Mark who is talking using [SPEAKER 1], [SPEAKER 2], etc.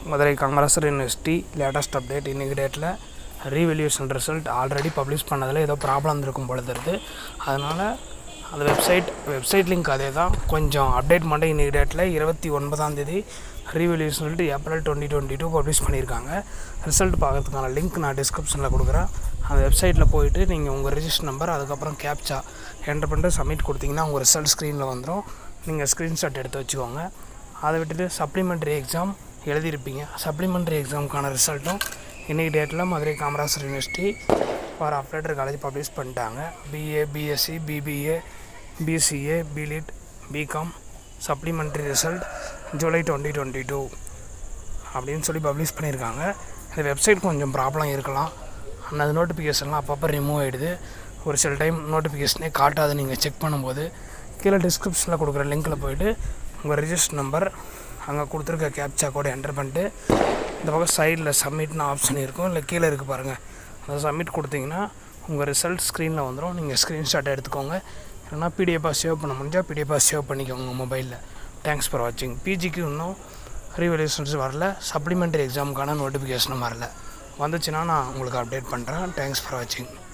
[SPEAKER 1] Madurai Kamarajar university latest update இன்றைக்கி டேட்டில் revaluation result already publish பண்ணதில் ஏதோ ப்ராப்ளம் இருக்கும் பொழுது இருக்குது அதனால் அந்த வெப்சைட் வெப்சைட் லிங்க் அதே தான் கொஞ்சம் அப்டேட் மட்டும் இன்றைக்கி டேட்டில் இருபத்தி ஒன்பதாம் தேதி ரீவெல்யூஷன் சொல்லிட்டு April twenty twenty two publish பண்ணியிருக்காங்க ரிசல்ட் பார்க்கறதுக்கான லிங்க் நான் டிஸ்கிரிப்ஷனில் கொடுக்குறேன் அந்த வெப்சைட்டில் போயிட்டு நீங்கள் உங்கள் ரிஜிஸ்டர் நம்பர் அதுக்கப்புறம் கேப்சா என்டர் பண்ணிட்டு சப்மிட் கொடுத்தீங்கன்னா உங்கள் ரிசல்ட் ஸ்க்ரீனில் வந்துடும் நீங்கள் ஸ்க்ரீன்ஷாட் எடுத்து வச்சுக்கோங்க அதை விட்டுட்டு சப்ளிமெண்ட்ரி எக்ஸாம் எழுதியிருப்பீங்க சப்ளிமெண்ட்ரி எக்ஸாமுக்கான ரிசல்ட்டும் இன்றைக்கி டேட்டில் Madurai Kamarajar university for affiliated college publish பண்ணிட்டாங்க BA BSc BBA BCA BLit BCom supplementary result July twenty twenty two அப்படின்னு சொல்லி பப்ளிஷ் பண்ணியிருக்காங்க இந்த வெப்சைட் கொஞ்சம் ப்ராப்ளம் இருக்கலாம் அந்த நோட்டிஃபிகேஷன்லாம் அப்பப்போ ரிமூவ் ஆகிடுது ஒரு சில டைம் நோட்டிஃபிகேஷனே காட்டாது நீங்கள் செக் பண்ணும்போது கீழே டிஸ்கிரிப்ஷனில் கொடுக்குற லிங்க்கில் போயிட்டு உங்கள் ரிஜிஸ்டர் நம்பர் அங்கே கொடுத்துருக்க கேப்சா கோடை என்டர் பண்ணிட்டு இந்த பக்கம் சைடில் சப்மிட்னு ஆப்ஷன் இருக்கும் இல்லை கீழே இருக்குது பாருங்கள் அந்த சப்மிட் கொடுத்தீங்கன்னா உங்கள் ரிசல்ட் ஸ்க்ரீனில் வந்துடும் நீங்கள் ஸ்க்ரீன்ஷாட் எடுத்துக்கோங்க இல்லைனா பிடிஎஃபாக சேவ் பண்ண முடிஞ்சால் பிடிஎஃபாக சேவ் பண்ணிக்கோங்க உங்கள் மொபைலில் தேங்க்ஸ் ஃபார் வாட்சிங் பிஜிக்கு இன்னும் ரீவல்யூஷன்ஸ் வரல சப்ளிமெண்ட்ரி எக்ஸாமுக்கான நோட்டிஃபிகேஷனும் வரல வந்துச்சுன்னா நான் உங்களுக்கு அப்டேட் பண்ணுறேன் தேங்க்ஸ் ஃபார் வாட்சிங்